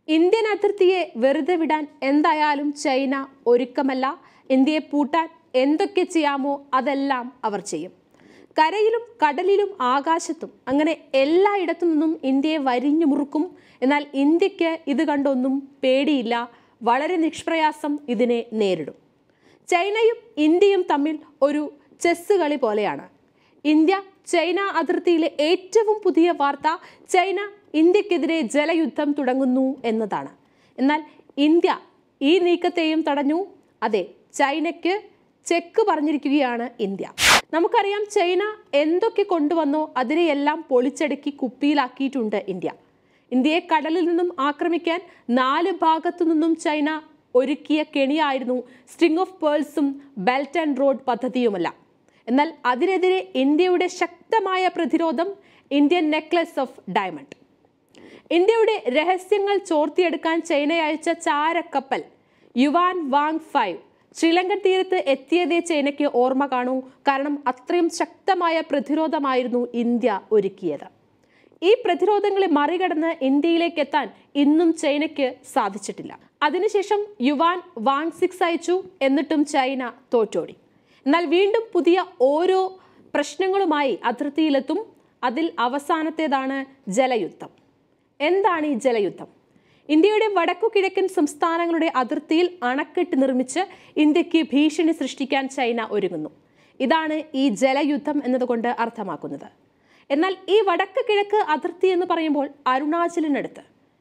Indian അതിർത്തിയെ വെറുതെ വിടാൻ എന്തായാലും ചൈന ഒരുക്കമല്ല ഇന്ത്യയെ പൂട്ടാൻ എന്തൊക്കെ ചെയ്യാമോ അതെല്ലാം അവർ ചെയ്യും കരയിലും കടലിലും ആകാശത്തും അങ്ങനെ എല്ലായിടത്തു നിന്നും ഇന്ത്യയെ വരിഞ്ഞു മുറുക്കും എന്നാൽ ഇന്ത്യക്ക് ഇത് കണ്ടൊന്നും പേടിയില്ല വളരെ നിഷ്പ്രയാസം ഇതിനെ നേരിടും ചൈനയും ഇന്ത്യയും തമ്മിൽ ഒരു ചെസ് കളി പോലെയാണ് ഇന്ത്യ ചൈന അതിർത്തിയിലെ ഏറ്റവും പുതിയ വാർത്ത ചൈന ഇന്ത്യക്കെതിരെ ജലയുദ്ധം തുടങ്ങുന്നു എന്നതാണ് എന്നാൽ ഇന്ത്യ ഈ നീക്കത്തെയും തടഞ്ഞു അതെ ചൈനയ്ക്ക് ചെക്ക് പറഞ്ഞിരിക്കുകയാണ് ഇന്ത്യ നമുക്കറിയാം ചൈന എന്തൊക്കെ കൊണ്ടുവന്നോ അതിനെയെല്ലാം പൊളിച്ചടുക്കി കുപ്പിയിലാക്കിയിട്ടുണ്ട് ഇന്ത്യ ഇന്ത്യയെ കടലിൽ നിന്നും ആക്രമിക്കാൻ നാല് ഭാഗത്തു നിന്നും ചൈന ഒരുക്കിയ കെണിയായിരുന്നു സ്ട്രിംഗ് ഓഫ് പേൾസും ബെൽറ്റ് ആൻഡ് റോഡ് പദ്ധതിയുമല്ല എന്നാൽ അതിനെതിരെ ഇന്ത്യയുടെ ശക്തമായ പ്രതിരോധം ഇന്ത്യൻ നെക്ലസ് ഓഫ് ഡയമണ്ട് ഇന്ത്യയുടെ രഹസ്യങ്ങൾ ചോർത്തിയെടുക്കാൻ ചൈന അയച്ച ചാരക്കപ്പൽ യുവാൻ വാങ് ഫൈവ് ശ്രീലങ്കൻ തീരത്ത് എത്തിയതേ ചൈനയ്ക്ക് ഓർമ്മ കാണൂ കാരണം അത്രയും ശക്തമായ പ്രതിരോധമായിരുന്നു ഇന്ത്യ ഒരുക്കിയത് ഈ പ്രതിരോധങ്ങളെ മറികടന്ന് ഇന്ത്യയിലേക്ക് എത്താൻ ഇന്നും ചൈനയ്ക്ക് സാധിച്ചിട്ടില്ല അതിനുശേഷം യുവാൻ വാങ് സിക്സ് അയച്ചു എന്നിട്ടും ചൈന തോറ്റോടി എന്നാൽ വീണ്ടും പുതിയ ഓരോ പ്രശ്നങ്ങളുമായി അതിർത്തിയിലെത്തും അതിൽ അവസാനത്തേതാണ് ജലയുദ്ധം എന്താണ് ഈ ജലയുദ്ധം ഇന്ത്യയുടെ വടക്കു കിഴക്കൻ സംസ്ഥാനങ്ങളുടെ അതിർത്തിയിൽ അണക്കെട്ട് നിർമ്മിച്ച് ഇന്ത്യക്ക് ഭീഷണി സൃഷ്ടിക്കാൻ ചൈന ഒരുങ്ങുന്നു ഇതാണ് ഈ ജലയുദ്ധം എന്നതുകൊണ്ട് അർത്ഥമാക്കുന്നത് എന്നാൽ ഈ വടക്ക് കിഴക്ക് അതിർത്തി എന്ന് പറയുമ്പോൾ അരുണാചലിനടുത്ത്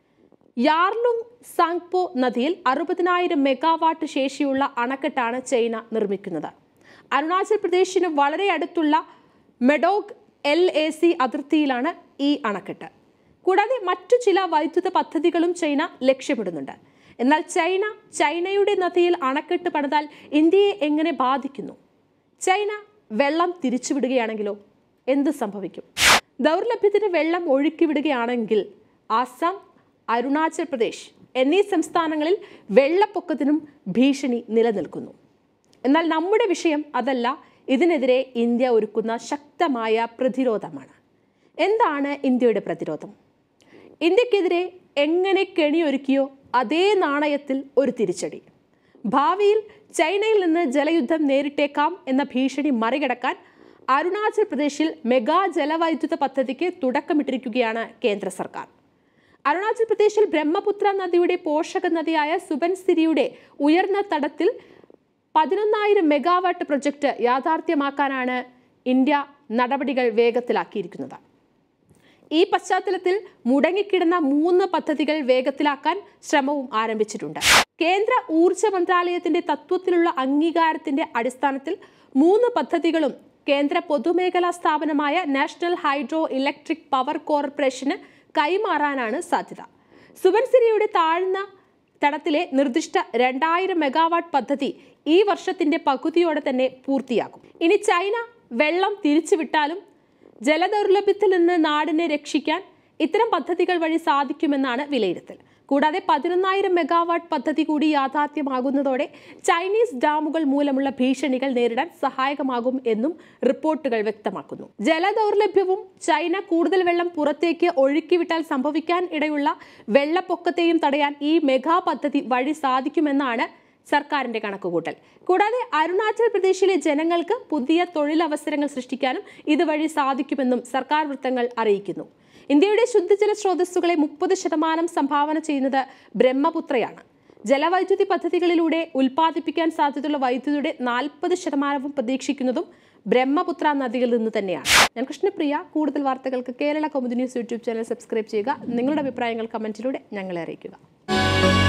യാർലുങ് സാങ്പോ നദിയിൽ അറുപതിനായിരം മെഗാവാട്ട് ശേഷിയുള്ള അണക്കെട്ടാണ് ചൈന നിർമ്മിക്കുന്നത് അരുണാചൽ പ്രദേശിന് വളരെ അടുത്തുള്ള മെഡോഗ് എൽ എ സി അതിർത്തിയിലാണ് ഈ അണക്കെട്ട് കൂടാതെ മറ്റു ചില വൈദ്യുത പദ്ധതികളും ചൈന ലക്ഷ്യമിടുന്നുണ്ട് എന്നാൽ ചൈന ചൈനയുടെ നദിയിൽ അണക്കെട്ട് പണിതാൽ ഇന്ത്യയെ എങ്ങനെ ബാധിക്കുന്നു ചൈന വെള്ളം തിരിച്ചുവിടുകയാണെങ്കിലോ എന്ത് സംഭവിക്കും ദൗർലഭ്യത്തിന് വെള്ളം ഒഴുക്കിവിടുകയാണെങ്കിൽ ആസാം അരുണാചൽ പ്രദേശ് എന്നീ സംസ്ഥാനങ്ങളിൽ വെള്ളപ്പൊക്കത്തിനും ഭീഷണി നിലനിൽക്കുന്നു എന്നാൽ നമ്മുടെ വിഷയം അതല്ല ഇതിനെതിരെ ഇന്ത്യ ഒരുക്കുന്ന ശക്തമായ പ്രതിരോധമാണ് എന്താണ് ഇന്ത്യയുടെ പ്രതിരോധം ഇന്ത്യക്കെതിരെ എങ്ങനെ കെണിയൊരുക്കിയോ അതേ നാണയത്തിൽ ഒരു തിരിച്ചടി ഭാവിയിൽ ചൈനയിൽ നിന്ന് ജലയുദ്ധം നേരിട്ടേക്കാം എന്ന ഭീഷണി മറികടക്കാൻ അരുണാചൽ പ്രദേശിൽ മെഗാ ജലവൈദ്യുത പദ്ധതിക്ക് തുടക്കമിട്ടിരിക്കുകയാണ് കേന്ദ്ര സർക്കാർ അരുണാചൽ പ്രദേശിൽ ബ്രഹ്മപുത്ര നദിയുടെ പോഷക നദിയായ സുബൻസിരിയുടെ ഉയർന്ന തടത്തിൽ പതിനൊന്നായിരം മെഗാവാട്ട് പ്രൊജക്ട് യാഥാർത്ഥ്യമാക്കാനാണ് ഇന്ത്യ നടപടികൾ വേഗത്തിലാക്കിയിരിക്കുന്നത് ഈ പശ്ചാത്തലത്തിൽ മുടങ്ങിക്കിടന്ന മൂന്ന് പദ്ധതികൾ വേഗത്തിലാക്കാൻ ശ്രമവും ആരംഭിച്ചിട്ടുണ്ട് കേന്ദ്ര ഊർജ മന്ത്രാലയത്തിന്റെ തത്വത്തിലുള്ള അംഗീകാരത്തിന്റെ അടിസ്ഥാനത്തിൽ മൂന്ന് പദ്ധതികളും കേന്ദ്ര പൊതുമേഖലാ സ്ഥാപനമായ നാഷണൽ ഹൈഡ്രോ ഇലക്ട്രിക് പവർ കോർപ്പറേഷന് കൈമാറാനാണ് സാധ്യത സുബൻസിരിയുടെ താഴ്ന്ന തടത്തിലെ നിർദ്ദിഷ്ട രണ്ടായിരം മെഗാവാട്ട് പദ്ധതി ഈ വർഷത്തിന്റെ പകുതിയോടെ തന്നെ പൂർത്തിയാകും ഇനി ചൈന വെള്ളം തിരിച്ചുവിട്ടാലും ജലദൗർലഭ്യത്തിൽ നിന്ന് നാടിനെ രക്ഷിക്കാൻ ഇത്തരം പദ്ധതികൾ വഴി സാധിക്കുമെന്നാണ് വിലയിരുത്തൽ കൂടാതെ പതിനൊന്നായിരം മെഗാവാട്ട് പദ്ധതി കൂടി യാഥാർത്ഥ്യമാകുന്നതോടെ ചൈനീസ് ഡാമുകൾ മൂലമുള്ള ഭീഷണികൾ നേരിടാൻ സഹായകമാകും എന്നും റിപ്പോർട്ടുകൾ വ്യക്തമാക്കുന്നു ജലദൗർലഭ്യവും ചൈന കൂടുതൽ വെള്ളം പുറത്തേക്ക് ഒഴുക്കിവിട്ടാൽ സംഭവിക്കാൻ ഇടയുള്ള വെള്ളപ്പൊക്കത്തെയും തടയാൻ ഈ മെഗാ പദ്ധതി വഴി സാധിക്കുമെന്നാണ് സർക്കാരിന്റെ കണക്കുകൂട്ടൽ കൂടാതെ അരുണാചൽ പ്രദേശിലെ ജനങ്ങൾക്ക് പുതിയ തൊഴിലവസരങ്ങൾ സൃഷ്ടിക്കാനും ഇതുവഴി സാധിക്കുമെന്നും സർക്കാർ വൃത്തങ്ങൾ അറിയിക്കുന്നു ഇന്ത്യയുടെ ശുദ്ധജല സ്രോതസ്സുകളെ മുപ്പത് ശതമാനം സംഭാവന ചെയ്യുന്നത് ബ്രഹ്മപുത്രയാണ് ജലവൈദ്യുതി പദ്ധതികളിലൂടെ ഉൽപ്പാദിപ്പിക്കാൻ സാധ്യതയുള്ള വൈദ്യുതിയുടെ നാൽപ്പത് ശതമാനവും പ്രതീക്ഷിക്കുന്നതും ബ്രഹ്മപുത്ര നദിയിൽ നിന്ന് തന്നെയാണ് ഞാൻ കൃഷ്ണപ്രിയ കൂടുതൽ വാർത്തകൾക്ക് Kerala Kaumudi news YouTube channel subscribe ചെയ്യുക നിങ്ങളുടെ അഭിപ്രായങ്ങൾ കമന്റിലൂടെ ഞങ്ങളെ അറിയിക്കുക